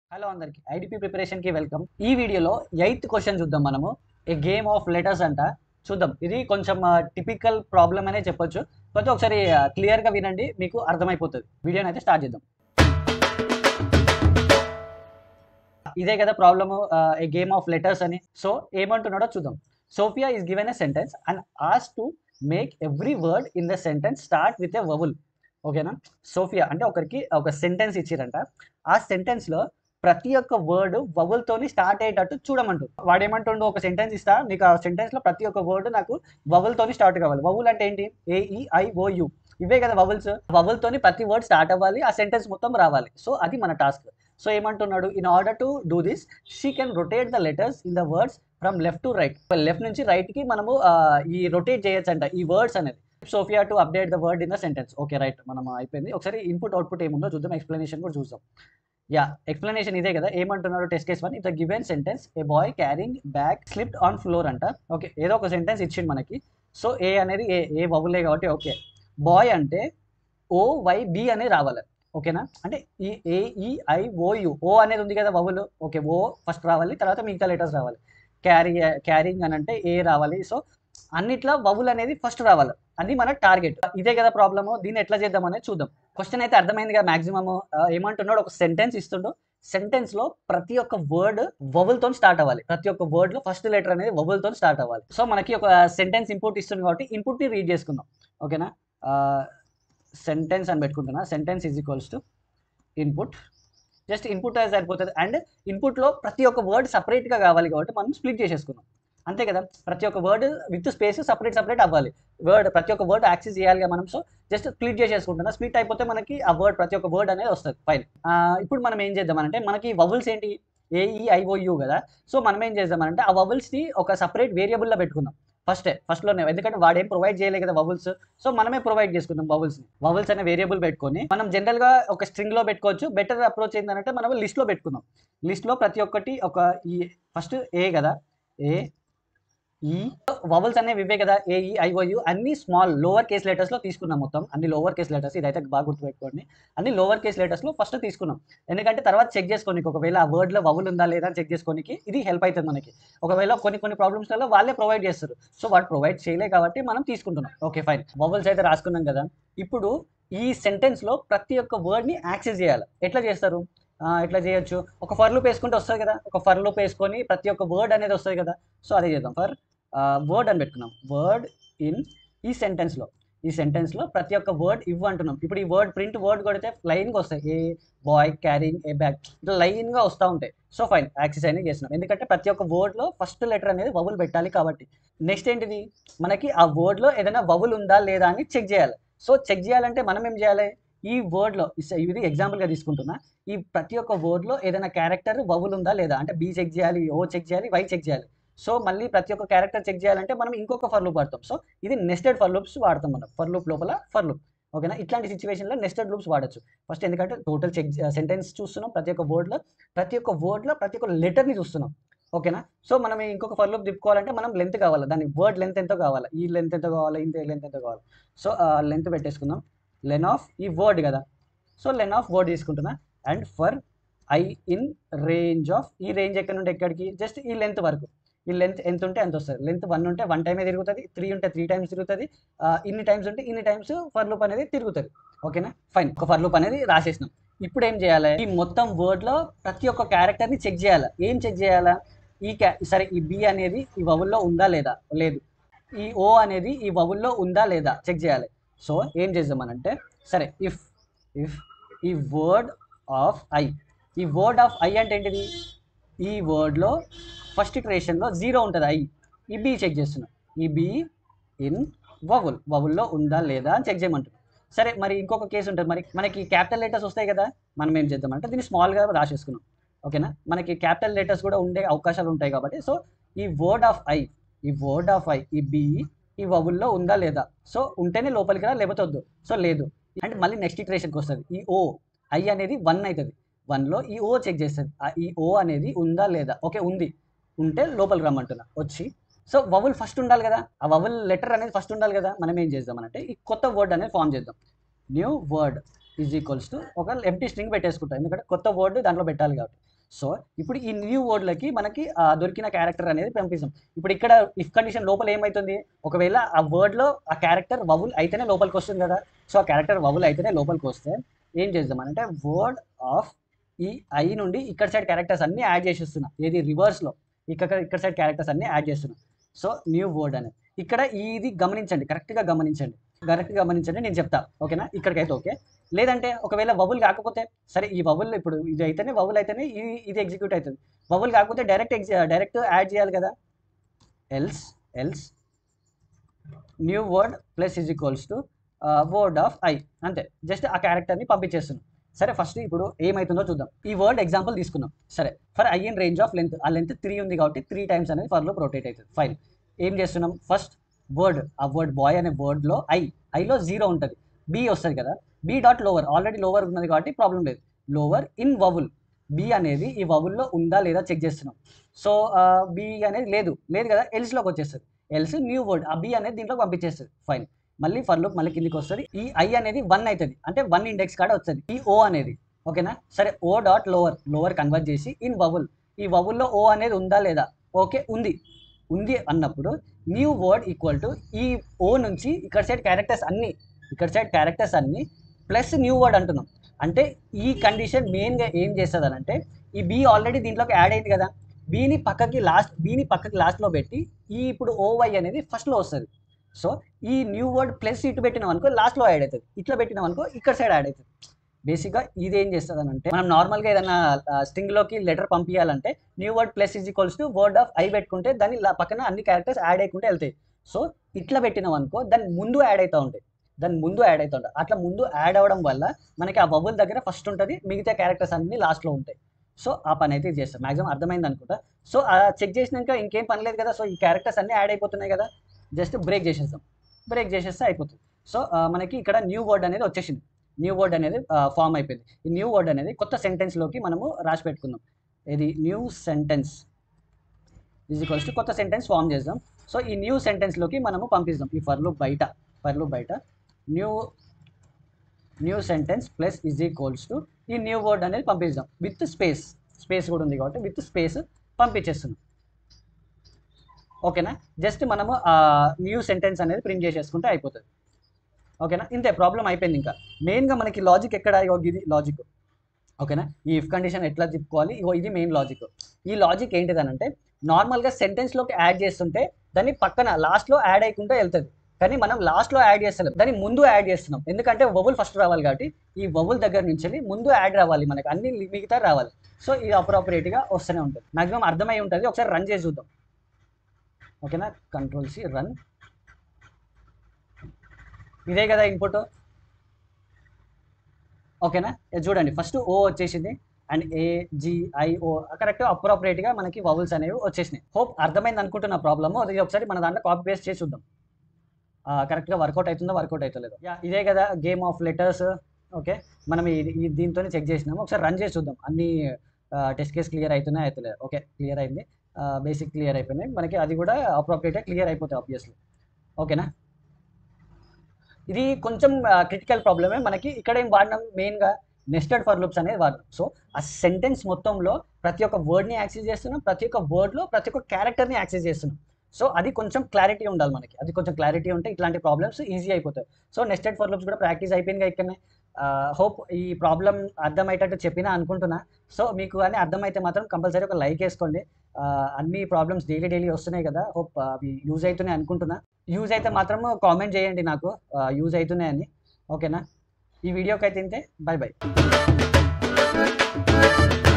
hello అందరికి IDP preparation కి welcome ఈ వీడియోలో ఎయిత్ క్వశ్చన్ చూద్దాం మనము ఏ గేమ్ ఆఫ్ లెటర్స్ అంట చూద్దాం ఇది కొంచెం టిపికల్ ప్రాబ్లం అనే చెప్పొచ్చు కొంచెం ఒకసారి క్లియర్ గా వినండి మీకు అర్థమైపోతుంది వీడియోని అయితే స్టార్ట్ చేద్దాం ఇదే కదా problem a game of letters అని సో ఏమంటున్నాడో చూద్దాం Sophia is given a sentence and has to make every word in the sentence start with a vowel ఓకేనా సోఫియా అంటే ఒకరికి ఒక సెంటెన్స్ ఇచ్చిరంట ఆ సెంటెన్స్ లో ప్రతి ఒక్క వర్డ్ వవుల్ తోని స్టార్ట్ అయ్యేటట్టు చూడమంటు వాడు ఏమంటుండు ఒక సెంటెన్స్ ఇస్తా నీకు ఆ సెంటెన్స్ లో ప్రతి ఒక్క వర్డ్ నాకు వవుల్ తోని స్టార్ట్ కావాలి వవుల్ అంటే ఏంటి ఏఈఐఓయు ఇవే కదా వవుల్స్ వవుల్ తోని ప్రతి వర్డ్ స్టార్ట్ అవ్వాలి ఆ సెంటెన్స్ మొత్తం రావాలి సో అది మన టాస్క్ సో ఏమంటున్నాడు in order to do this she can rotate the letters in the words from left to right left నుంచి రైట్ కి మనము ఆ, ఈ రొటేట్ చేయొచ్చు అంట ఈ వర్డ్స్ అనేది Sophia to update the word in the sentence okay right మనం అయిపోయింది ఒకసారి ఇన్పుట్ అవుట్పుట్ ఏముందో చూద్దాం ఎక్స్ప్లెనేషన్ కూడా చూద్దాం యా ఎక్స్ప్లెనేషన్ ఇదే కదా ఏమంటున్నాడు test case one it's given sentence a boy carrying bag slipped on floor అంట ఓకే ఏదో ఒక సెంటెన్స్ ఇచ్చిండు మనకి సో ఏ అనేది ఏ ఏ వవులే కాబట్టి ఓకే బాయ్ అంటే ఓ వై బి అనేది రావాలి ఓకేనా అంటే ఈ ఏ ఈ ఐ ఓ యు ఓ అనేది ఉంది కదా వవులు ఓకే ఓ ఫస్ట్ రావాలి తర్వాత మిగతా లెటర్స్ రావాలి క్యారీ క్యారింగ్ అని అంటే ఏ రావాలి సో అన్నిట్లో వవుల్ అనేది ఫస్ట్ రావాలి అది మన టార్గెట్ ఇదే కదా ప్రాబ్లము దీన్ని ఎట్లా చేద్దాం అనేది చూద్దాం క్వశ్చన్ అయితే అర్థమైంది కదా మాక్సిమమ్ ఏమంటున్నాడు ఒక సెంటెన్స్ ఇస్తుండో సెంటెన్స్ లో ప్రతి ఒక్క వర్డ్ వవుల్ తో స్టార్ట్ అవ్వాలి ప్రతి ఒక్క వర్డ్ లో ఫస్ట్ లెటర్ అనేది వవుల్ తో స్టార్ట్ అవ్వాలి సో మనకి ఒక సెంటెన్స్ ఇన్పుట్ ఇస్తుంది కాబట్టి ఇన్పుట్ ని రీడ్ చేసుకుందాం ఓకేనా సెంటెన్స్ అని పెట్టుకుంటున్నా sentence is equals to input just input సరిపోతుంది అండ్ ఇన్పుట్లో ప్రతి ఒక్క వర్డ్ సపరేట్గా కావాలి కాబట్టి మనం స్ప్లిట్ చేసేసుకున్నాం అంతే కదా ప్రతి ఒక్క word with space separate separate అవ్వాలి వర్డ్ ప్రతి ఒక్క వర్డ్ యాక్సెస్ చేయాలి మనం సో జస్ట్ స్ప్లిట్ చేసేసుకుంటున్నా స్ప్లిట్ అయిపోతే మనకి ఆ వర్డ్ ప్రతి ఒక్క వర్డ్ అనేది వస్తుంది ఫైన్ ఇప్పుడు మనం ఏం చేద్దామంటే మనకి వవుల్స్ ఏంటి ఏఈఐఓయు కదా సో మనం ఏం చేద్దామంటే ఆ వవుల్స్ని ఒక సపరేట్ వేరియబుల్లో పెట్టుకుందాం ఫస్టే ఫస్ట్లోనే ఎందుకంటే వాడు ఏం ప్రొవైడ్ చేయలేదు కదా వవుల్స్ సో మనమే ప్రొవైడ్ చేసుకుందాం వవుల్స్ని వవుల్స్ అనే వేరియబుల్ పెట్టుకొని మనం జనరల్గా ఒక స్ట్రింగ్లో పెట్టుకోవచ్చు బెటర్ అప్రోచ్ ఏంటంటే మనం లిస్ట్లో పెట్టుకుందాం లిస్ట్లో ప్రతి ఒక్కటి ఒక ఈ ఫస్ట్ ఏ కదా ఏ ఈ వవల్స్ అనేవి ఇవే కదా ఏఈ ఐఓయు అన్ని స్మాల్ లోవర్ కేస్ లెటర్స్ లో తీసుకున్నాం మొత్తం అన్ని లోవర్ కేస్ లెటర్స్ ఇదైతే బాగా గుర్తుపెట్టుకోండి అన్ని లోవర్ కేస్ లెటర్స్ లో ఫస్ట్ తీసుకున్నాం ఎందుకంటే తర్వాత చెక్ చేసుకోనికి ఒకవేళ ఆ వర్డ్ లో వవుల్ ఉందా లేదా అని చెక్ చేసుకోనికి ఇది హెల్ప్ అవుతుంది మనకి ఒకవేళ కొన్ని కొన్ని ప్రాబ్లమ్స్ లలో వాళ్ళే ప్రొవైడ్ చేస్తారు సో వాడు ప్రొవైడ్ చేయలే కాబట్టి మనం తీసుకుంటున్నాం ఓకే ఫైన్ వవల్స్ అయితే రాసుకున్నాం కదా ఇప్పుడు ఈ సెంటెన్స్ లో ప్రతి ఒక్క వర్డ్ ని యాక్సెస్ చేయాలి ఎట్లా చేస్తారు ఆ, ఎట్లా చేయొచ్చు ఒక ఫర్ లూప్ వేసుకుంటే వస్తుంది కదా ఒక ఫర్ లూప్ వేసుకొని ప్రతి ఒక్క వర్డ్ అనేది వస్తుంది కదా సో అదే చేద్దాం ఫర్ వర్డ్ అని పెట్టుకున్నాం వర్డ్ ఇన్ ఈ సెంటెన్స్లో ఈ సెంటెన్స్లో ప్రతి ఒక్క వర్డ్ ఇవ్వ అంటున్నాం ఇప్పుడు ఈ వర్డ్ ప్రింట్ వర్డ్ కొడితే లైన్గా వస్తాయి a boy carrying a bag ఇట్లా లైన్గా వస్తూ ఉంటాయి సో ఫైన్ యాక్సెస్ అనేది చేస్తున్నాం ఎందుకంటే ప్రతి ఒక్క వర్డ్లో ఫస్ట్ లెటర్ అనేది వవుల్ పెట్టాలి కాబట్టి నెక్స్ట్ ఏంటిది మనకి ఆ వర్డ్లో ఏదైనా వవుల్ ఉందా లేదా అని చెక్ చేయాలి సో చెక్ చేయాలంటే మనం ఏం చేయాలి ఈ వర్డ్లో ఇది ఎగ్జాంపుల్గా తీసుకుంటున్నా ఈ ప్రతి ఒక్క వర్డ్లో ఏదైనా క్యారెక్టర్ వవుల్ ఉందా లేదా అంటే బీ చెక్ చేయాలి ఓ చెక్ చేయాలి వై చెక్ చేయాలి సో మళ్ళీ ప్రతి ఒక్క క్యారెక్టర్ చెక్ చేయాలంటే మనం ఇంకొక ఫర్ లూప్ వాడతాం సో ఇది నెస్టెడ్ ఫర్ లూప్స్ వాడతాం మనం ఫర్ లూప్ లోపల ఫర్ లూప్ ఓకేనా ఇట్లాంటి సిచ్యువేషన్లో నెస్టెడ్ లూప్స్ వాడచ్చు ఫస్ట్ ఎందుకంటే టోటల్ చెక్ సెంటెన్స్ చూస్తున్నాం ప్రతి ఒక్క వర్డ్లో ప్రతి ఒక్క వర్డ్లో ప్రతి ఒక్క లెటర్ని చూస్తున్నాం ఓకేనా సో మనం ఇంకొక ఫర్ లూప్ తిప్పుకోవాలంటే మనం లెంత్ కావాలి దాని వర్డ్ లెంత్ ఎంతో కావాలి ఈ లెంత్ ఎంత కావాలి ఇంత లెంత్ ఎంత కావాలి సో లెంత్ పెట్టేసుకుందాం లెన్ ఆఫ్ ఈ వర్డ్ కదా సో లెన్ ఆఫ్ వర్డ్ తీసుకుంటున్నా and for i in range of ఈ రేంజ్ ఎక్కడి నుండి ఎక్కడికి జస్ట్ ఈ లెంత్ వరకు ఈ లెంత్ ఎంత ఉంటే ఎంత వస్తుంది లెంత్ వన్ ఉంటే వన్ టైమే తిరుగుతుంది త్రీ ఉంటే త్రీ టైమ్స్ తిరుగుతుంది ఆ, ఇన్ని టైమ్స్ ఉంటే ఇన్ని టైమ్స్ ఫర్ లూప్ అనేది తిరుగుతుంది ఓకేనా ఫైన్ ఒక ఫర్ లూప్ అనేది రాసేసినాం ఇప్పుడు ఏం చేయాలి ఈ మొత్తం వర్డ్లో ప్రతి ఒక్క క్యారెక్టర్ని చెక్ చేయాలి ఏం చెక్ చేయాలా ఈ క్యా సరే ఈ బి అనేది ఈ వవుల్లో ఉందా లేదా లేదు ఈ ఓ అనేది ఈ వవుల్లో ఉందా లేదా చెక్ చేయాలి సో ఏం చేద్దామనంటే సరే ఇఫ్ ఇఫ్ ఈ వర్డ్ ఆఫ్ ఐ ఈ వర్డ్ ఆఫ్ ఐ అంటే ఏంటిది ఈ వర్డ్లో ఫస్ట్ క్రియేషన్లో జీరో ఉంటుంది ఐ ఈ బి చెక్ చేస్తున్నాం ఈ బి ఇన్ వవుల్ వవుల్లో ఉందా లేదా అని చెక్ చేయమంటున్నాం సరే మరి ఇంకొక కేసు ఉంటుంది మరి మనకి క్యాపిటల్ లెటర్స్ వస్తాయి కదా మనం ఏం చేద్దామంటే దీన్ని స్మాల్గా రాసేసుకున్నాం ఓకేనా మనకి క్యాపిటల్ లెటర్స్ కూడా ఉండే అవకాశాలు ఉంటాయి కాబట్టి సో ఈ వర్డ్ ఆఫ్ ఐ ఈ వర్డ్ ఆఫ్ ఐ ఈ బి ఈ వవుల్లో ఉందా లేదా సో ఉంటేనే లోపలికి రా లేకపోతే వద్దు సో లేదు అంటే మళ్ళీ నెక్స్ట్ ఇటరేషన్కి వస్తుంది ఈ ఓ ఐ అనేది వన్ అవుతుంది వన్లో ఈ ఓ చెక్ చేస్తుంది ఆ ఈ ఓ అనేది ఉందా లేదా ఓకే ఉంది ఉంటే లోపలికి రమ్మంటున్నా వచ్చి సో వవుల్ ఫస్ట్ ఉండాలి కదా ఆ వవుల్ లెటర్ అనేది ఫస్ట్ ఉండాలి కదా మనం ఏం చేద్దామనంటే ఈ కొత్త వర్డ్ అనేది ఫామ్ చేద్దాం new word is equals to ఒక ఎంటీ స్ట్రింగ్ పెట్టేసుకుంటాం ఎందుకంటే కొత్త వర్డ్ దాంట్లో పెట్టాలి కాబట్టి సో ఇప్పుడు ఈ న్యూ వర్డ్లకి మనకి ఆ, దొరికిన క్యారెక్టర్ అనేది పంపిస్తాం ఇప్పుడు ఇక్కడ ఇఫ్ కండిషన్ లోపల ఏమవుతుంది ఒకవేళ ఆ వర్డ్లో ఆ క్యారెక్టర్ వవుల్ అయితేనే లోపలికి వస్తుంది కదా సో ఆ క్యారెక్టర్ వవుల్ అయితేనే లోపలికి వస్తే ఏం చేద్దాం అంటే వర్డ్ ఆఫ్ ఈ ఐ నుండి ఇక్కడ సైడ్ క్యారెక్టర్స్ అన్ని యాడ్ చేసేస్తున్నా ఏది రివర్స్లో ఇక్కడ ఇక్కడ సైడ్ క్యారెక్టర్స్ అన్ని యాడ్ చేస్తున్నా సో న్యూ వర్డ్ అనేది ఇక్కడ ఇది గమనించండి కరెక్ట్గా గమనించండి కరెక్ట్గా గమనించండి నేను చెప్తా ఓకేనా ఇక్కడికైతే ఓకే లేదంటే ఒకవేళ వవుల్ కాకపోతే సరే ఈ వవుల్ ఇప్పుడు ఇది అయితేనే వవుల్ అయితేనే ఇది ఇది ఎగ్జిక్యూట్ అవుతుంది వవుల్ కాకపోతే డైరెక్ట్ ఎగ్జి డైరెక్ట్ యాడ్ చేయాలి కదా else else new word plus is equals to word of i అంతే జస్ట్ ఆ క్యారెక్టర్ని పంపించేస్తున్నాం సరే ఫస్ట్ ఇప్పుడు ఏమవుతుందో చూద్దాం ఈ వర్డ్ ఎగ్జాంపుల్ తీసుకున్నాం సరే for i in range of length ఆ లెంత్ త్రీ ఉంది కాబట్టి త్రీ టైమ్స్ అనేది ఫర్లో రొటేట్ అవుతుంది ఫైన్ ఏం చేస్తున్నాం ఫస్ట్ వర్డ్ ఆ వర్డ్ బాయ్ అనే వర్డ్లో ఐ ఐలో జీరో ఉంటుంది బి వస్తుంది కదా B dot lower already lower ఉన్నది కాబట్టి ప్రాబ్లం లేదు లోవర్ ఇన్ వవుల్ బి అనేది ఈ వవుల్లో ఉందా లేదా చెక్ చేస్తున్నాం సో బి అనేది లేదు లేదు కదా ఎల్స్లోకి వచ్చేస్తుంది ఎల్స్ న్యూ వర్డ్ ఆ బి అనేది దీంట్లో పంపించేస్తుంది ఫైన్ మళ్ళీ ఫర్ లుక్ మళ్ళీ కిందికి వస్తుంది ఈ ఐ అనేది వన్ అవుతుంది అంటే వన్ ఇండెక్స్ కాడ వస్తుంది ఈ ఓ అనేది ఓకేనా సరే O dot lower lower convert చేసి ఇన్ వవుల్ ఈ వవుల్లో ఓ అనేది ఉందా లేదా ఓకే ఉంది ఉంది అన్నప్పుడు న్యూ వర్డ్ ఈక్వల్ టు ఈ ఓ నుంచి ఇక్కడ సైడ్ క్యారెక్టర్స్ అన్ని ఇక్కడ సైడ్ క్యారెక్టర్స్ అన్ని ప్లస్ న్యూ వర్డ్ అంటున్నాం అంటే ఈ కండిషన్ మెయిన్గా ఏం చేస్తుంది అని అంటే ఈ బి ఆల్రెడీ దీంట్లోకి యాడ్ అయింది కదా బీని పక్కకి లాస్ట్ బీని పక్కకి లాస్ట్లో పెట్టి ఈ ఇప్పుడు ఓవై అనేది ఫస్ట్లో వస్తుంది సో ఈ న్యూ వర్డ్ ప్లస్ ఇటు పెట్టినాం అనుకో లాస్ట్లో యాడ్ అవుతుంది ఇట్లా పెట్టినాం అనుకో ఇక్కడ సైడ్ యాడ్ అవుతుంది బేసిక్గా ఇది ఏం చేస్తుంది అని అంటే మనం నార్మల్గా ఏదైనా స్ట్రింగ్లోకి లెటర్ పంపించాలంటే new word plus is equals to word of i పెట్టుకుంటే దాని లా- పక్కన అన్ని క్యారెక్టర్స్ యాడ్ అయ్యకుంటే వెళ్తాయి సో ఇట్లా పెట్టినాం అనుకో దాని ముందు యాడ్ అవుతూ ఉంటాయి దాని ముందు యాడ్ అవుతూ ఉంటాయి అట్లా ముందు యాడ్ అవ్వడం వల్ల మనకి ఆ బబుల్ దగ్గర ఫస్ట్ ఉంటుంది మిగతా క్యారెక్టర్స్ అన్ని లాస్ట్లో ఉంటాయి సో ఆ పని అయితే ఇది చేస్తాం మాక్సిమం అర్థమైంది అనుకుంటా సో చెక్ చేసినాక ఇంకేం పని లేదు కదా సో ఈ క్యారెక్టర్స్ అన్నీ యాడ్ అయిపోతున్నాయి కదా జస్ట్ బ్రేక్ చేసేస్తాం బ్రేక్ చేసేస్తే అయిపోతుంది సో మనకి ఇక్కడ న్యూ వర్డ్ అనేది వచ్చేసింది న్యూ వర్డ్ అనేది ఫామ్ అయిపోయింది ఈ న్యూ వర్డ్ అనేది కొత్త సెంటెన్స్లోకి మనము రాసి పెట్టుకుందాం ఇది new sentence is equals to కొత్త సెంటెన్స్ ఫామ్ చేద్దాం సో ఈ న్యూ సెంటెన్స్లోకి మనము పంపిస్తాం ఈ ఫర్లు బయట ఫర్లు బయట new new sentence plus is equals to ఈ న్యూ వర్డ్ అనేది పంపిస్తాం విత్ స్పేస్ స్పేస్ కూడా ఉంది కాబట్టి విత్ స్పేస్ పంపించేస్తున్నాం ఓకేనా జస్ట్ మనము ఆ న్యూ సెంటెన్స్ అనేది ప్రింట్ చేసేసుకుంటే అయిపోతుంది ఓకేనా ఇంతే ప్రాబ్లం అయిపోయింది ఇంకా మెయిన్గా మనకి లాజిక్ ఎక్కడ ఇగో ఇది లాజిక్ ఓకేనా ఈ ఇఫ్ కండిషన్ ఎట్లా తిప్పుకోవాలి ఇగో ఇది మెయిన్ లాజిక్ ఈ లాజిక్ ఏంటిదనంటే నార్మల్గా సెంటెన్స్లోకి యాడ్ చేస్తుంటే దాన్ని పక్కన లాస్ట్లో యాడ్ అయ్యకుండా వెళ్తుంది కానీ మనం లాస్ట్లో యాడ్ చేస్తలేం దాన్ని ముందు యాడ్ చేస్తున్నాం ఎందుకంటే వబుల్ ఫస్ట్ రావాలి కాబట్టి ఈ వబుల్ దగ్గర నుంచి ముందు యాడ్ రావాలి మనకి అన్ని మిగతా రావాలి సో ఇది అప్రోపరియేట్గా వస్తూనే ఉంటుంది మాక్సిమం అర్థమై ఉంటుంది ఒకసారి రన్ చేసి చూద్దాం ఓకేనా కంట్రోల్ సి రన్ ఇదే కదా ఇన్పుట్ ఓకేనా ఇది చూడండి ఫస్ట్ ఓ వచ్చేసింది అండ్ ఏ జిఐఓ కరెక్ట్ అప్రోప్రియేట్గా మనకి వవుల్స్ అనేవి వచ్చేసినాయి హోప్ అర్థమైంది అనుకుంటున్న ప్రాబ్లమ్ అది ఒకసారి మన దాంట్లో కాపీ పేస్ట్ చేసి చూద్దాం కరెక్ట్గా వర్కౌట్ అవుతుందో వర్కౌట్ అవుతలేదో యా ఇదే కదా గేమ్ ఆఫ్ లెటర్స్ ఓకే మనం ఇది ఈ దీంతోనే చెక్ చేసినాము ఒకసారి రన్ చేసి చూద్దాం అన్ని టెస్ట్ కేస్ క్లియర్ అవుతున్నాయి అవుతలేదు ఓకే క్లియర్ అయింది బేసిక్ క్లియర్ అయిపోయినాయి మనకి అది కూడా అప్రోప్రియేట్గా క్లియర్ అయిపోతాయి ఆబ్వియస్లీ ఓకేనా ఇది కొంచెం క్రిటికల్ ప్రాబ్లమే మనకి ఇక్కడ ఏం వాడినాం మెయిన్గా నెస్టెడ్ ఫర్ లూప్స్ అనేది వాడినాం సో ఆ సెంటెన్స్ మొత్తంలో ప్రతి ఒక్క వర్డ్ని యాక్సెస్ చేస్తున్నాం ప్రతి ఒక్క వర్డ్లో ప్రతి ఒక్క క్యారెక్టర్ని యాక్సెస్ చేస్తున్నాం సో అది కొంచెం క్లారిటీ ఉండాలి మనకి అది కొంచెం క్లారిటీ ఉంటే ఇట్లాంటి ప్రాబ్లమ్స్ ఈజీ అయిపోతాయి సో నెస్టెడ్ ఫర్ లూప్స్ కూడా ప్రాక్టీస్ అయిపోయింది ఇక్కడనే హోప్ ఈ ప్రాబ్లం అర్థమయ్యేటట్టు చెప్పినా అనుకుంటున్నా సో మీకు కానీ అర్థమైతే మాత్రం కంపల్సరీ ఒక లైక్ వేసుకోండి ఆ, అన్ని ప్రాబ్లమ్స్ డైలీ డైలీ వస్తున్నాయి కదా హోప్ అవి యూజ్ అవుతున్నాయి అనుకుంటున్నా యూజ్ అయితే మాత్రం కామెంట్ చేయండి నాకు యూజ్ అవుతున్నాయని ఓకేనా ఈ వీడియోకి అయితే ఇంతే బాయ్ బాయ్